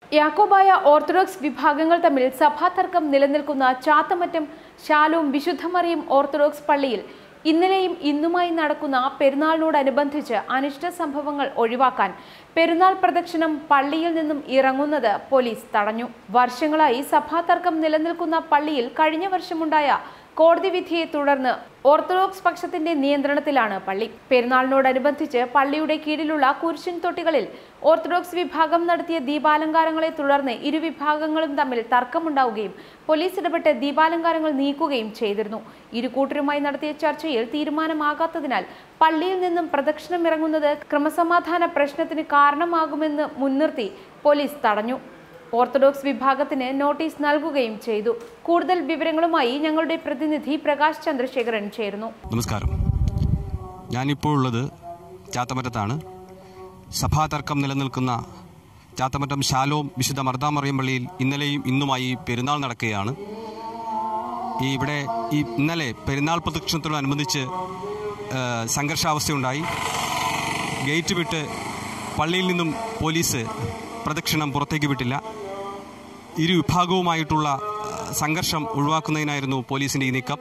Yakobaya orthodox വിഭാഗങ്ങൾ തമ്മിൽ സഭാതർക്കം നിലനിൽക്കുന്ന ചാത്തമറ്റം ശാലവും വിശുദ്ധമറിയും ഓർത്തഡോക്സ് പള്ളിയിൽ ഇന്നലെയും ഇന്നുമായി നടക്കുന്ന പെരുന്നാളിനോടനുബന്ധിച്ച് അനിഷ്ട സംഭവങ്ങൾ ഒഴിവാക്കാൻ പെരുന്നാൾ പ്രദക്ഷിണം പള്ളിയിൽ നിന്നും ഇറങ്ങുന്നത് പോലീസ് തടഞ്ഞു വർഷങ്ങളായി സഭാതർക്കം നിലനിൽക്കുന്ന പള്ളിയിൽ കഴിഞ്ഞ വർഷമുണ്ടായ കോടതി വിധിയെ തുടർന്ന് ഓർത്തഡോക്സ് പക്ഷത്തിന്റെ നിയന്ത്രണത്തിലാണ് പള്ളി പെരുന്നാളിനോടനുബന്ധിച്ച് പള്ളിയുടെ കീഴിലുള്ള കുരിശിൻ തൊട്ടികളിൽ ഓർത്തഡോക്സ് വിഭാഗം നടത്തിയ ദീപാലങ്കാരങ്ങളെ തുടർന്ന് ഇരു വിഭാഗങ്ങളും തമ്മിൽ തർക്കമുണ്ടാവുകയും പോലീസ് ഇടപെട്ട് ദീപാലങ്കാരങ്ങൾ നീക്കുകയും ചെയ്തിരുന്നു ഇരു കൂട്ടരുമായി നടത്തിയ ചർച്ചയിൽ തീരുമാനമാകാത്തതിനാൽ പള്ളിയിൽ നിന്നും പ്രദക്ഷിണം ഇറങ്ങുന്നത് ക്രമസമാധാന പ്രശ്നത്തിന് കാരണമാകുമെന്ന് മുൻനിർത്തി പോലീസ് തടഞ്ഞു ഓർത്തഡോക്സ് വിഭാഗത്തിന് നോട്ടീസ് നൽകുകയും ചെയ്തു കൂടുതൽ വിവരങ്ങളുമായി ഞങ്ങളുടെ പ്രതിനിധി പ്രകാശ് ചന്ദ്രശേഖരൻ ചേരുന്നു നമസ്കാരം ഞാനിപ്പോൾ ഉള്ളത് ചാത്തമറ്റത്താണ് സഭാതർക്കം നിലനിൽക്കുന്ന ചാത്തമറ്റം ശാലോം വിശുദ്ധ മർദ്ദാമറിയം പള്ളിയിൽ ഇന്നലെയും ഇന്നുമായി പെരുന്നാൾ നടക്കുകയാണ് ഈ ഇവിടെ ഈ ഇന്നലെ പെരുന്നാൾ പ്രദക്ഷിണത്തോടനുബന്ധിച്ച് ആ, സംഘർഷാവസ്ഥയുണ്ടായി ഗേറ്റ് വിട്ട് പള്ളിയിൽ നിന്നും പോലീസ് പ്രദക്ഷിണം പുറത്തേക്ക് വിട്ടില്ല ഇരു വിഭാഗവുമായിട്ടുള്ള ആ, സംഘർഷം ഒഴിവാക്കുന്നതിനായിരുന്നു പോലീസിൻ്റെ ഈ നീക്കം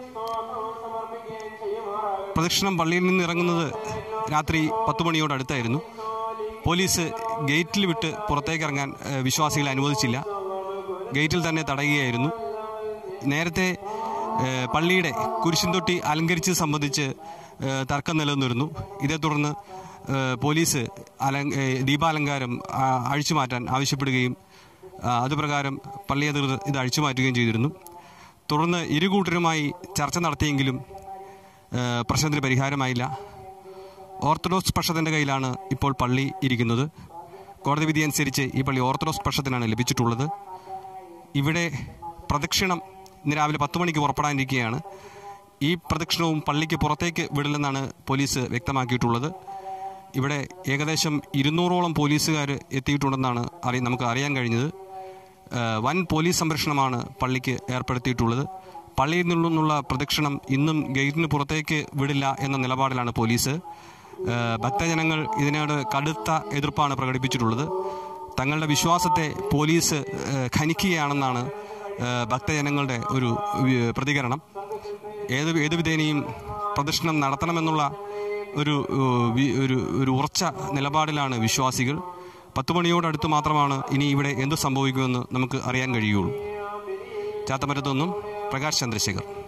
പ്രദക്ഷിണം പള്ളിയിൽ നിന്ന് ഇറങ്ങുന്നത് രാത്രി പത്ത് മണിയോട് അടുത്തായിരുന്നു പോലീസ് ഗേറ്റിൽ വിട്ട് പുറത്തേക്ക് ഇറങ്ങാൻ ഏഹ്, വിശ്വാസികളെ അനുവദിച്ചില്ല ഗേറ്റിൽ തന്നെ തടയുകയായിരുന്നു നേരത്തെ ഏഹ്, പള്ളിയുടെ കുരിശുംതൊട്ടി അലങ്കരിച്ചത് സംബന്ധിച്ച് ഏഹ്, തർക്കം നിലനിന്നിരുന്നു ഇതേ തുടർന്ന് ഏഹ്, പോലീസ് അലങ്ക ഏഹ്, ദീപാലങ്കാരം ആ, അഴിച്ചുമാറ്റാൻ ആവശ്യപ്പെടുകയും ആ, അതുപ്രകാരം പള്ളി അധികൃതർ ഇത് അഴിച്ചുമാറ്റുകയും ചെയ്തിരുന്നു തുടർന്ന് ഇരു കൂട്ടരുമായി ചർച്ച നടത്തിയെങ്കിലും ഏഹ് പ്രശ്നത്തിന് പരിഹാരമായില്ല ഓർത്തഡോക്സ് പക്ഷത്തിൻ്റെ കയ്യിലാണ് ഇപ്പോൾ പള്ളി ഇരിക്കുന്നത് കോടതി വിധി അനുസരിച്ച് ഈ പള്ളി ഓർത്തഡോക്സ് പക്ഷത്തിനാണ് ലഭിച്ചിട്ടുള്ളത് ഇവിടെ പ്രദക്ഷിണം ഇന്ന് രാവിലെ പത്ത് മണിക്ക് പുറപ്പെടാനിരിക്കുകയാണ് ഈ പ്രദക്ഷിണവും പള്ളിക്ക് പുറത്തേക്ക് വിടില്ലെന്നാണ് പോലീസ് വ്യക്തമാക്കിയിട്ടുള്ളത് ഇവിടെ ഏകദേശം ഇരുന്നൂറോളം പോലീസുകാർ എത്തിയിട്ടുണ്ടെന്നാണ് അറി നമുക്ക് അറിയാൻ കഴിഞ്ഞത് ഏഹ് വൻ പോലീസ് സംരക്ഷണമാണ് പള്ളിക്ക് ഏർപ്പെടുത്തിയിട്ടുള്ളത് പള്ളിയിൽ നിന്നുള്ള പ്രദക്ഷിണം ഇന്നും ഗേറ്റിന് പുറത്തേക്ക് വിടില്ല എന്ന നിലപാടിലാണ് പോലീസ് ഏഹ് ഭക്തജനങ്ങൾ ഇതിനോട് കടുത്ത എതിർപ്പാണ് പ്രകടിപ്പിച്ചിട്ടുള്ളത് തങ്ങളുടെ വിശ്വാസത്തെ പോലീസ് ഏഹ് ഖനിക്കുകയാണെന്നാണ് ഏഹ് ഭക്തജനങ്ങളുടെ ഒരു വി- പ്രതികരണം ഏത് ഏത് വിധേനയും പ്രദക്ഷിണം നടത്തണമെന്നുള്ള ഒരു ഏഹ് വി- ഒരു ഒരു ഉറച്ച നിലപാടിലാണ് വിശ്വാസികൾ പത്ത് മണിയോടടുത്ത് മാത്രമാണ് ഇനി ഇവിടെ എന്ത് സംഭവിക്കുമെന്ന് നമുക്ക് അറിയാൻ കഴിയുള്ളൂ ചാത്തമരത്തൊന്നും പ്രകാശ് ചന്ദ്രശേഖർ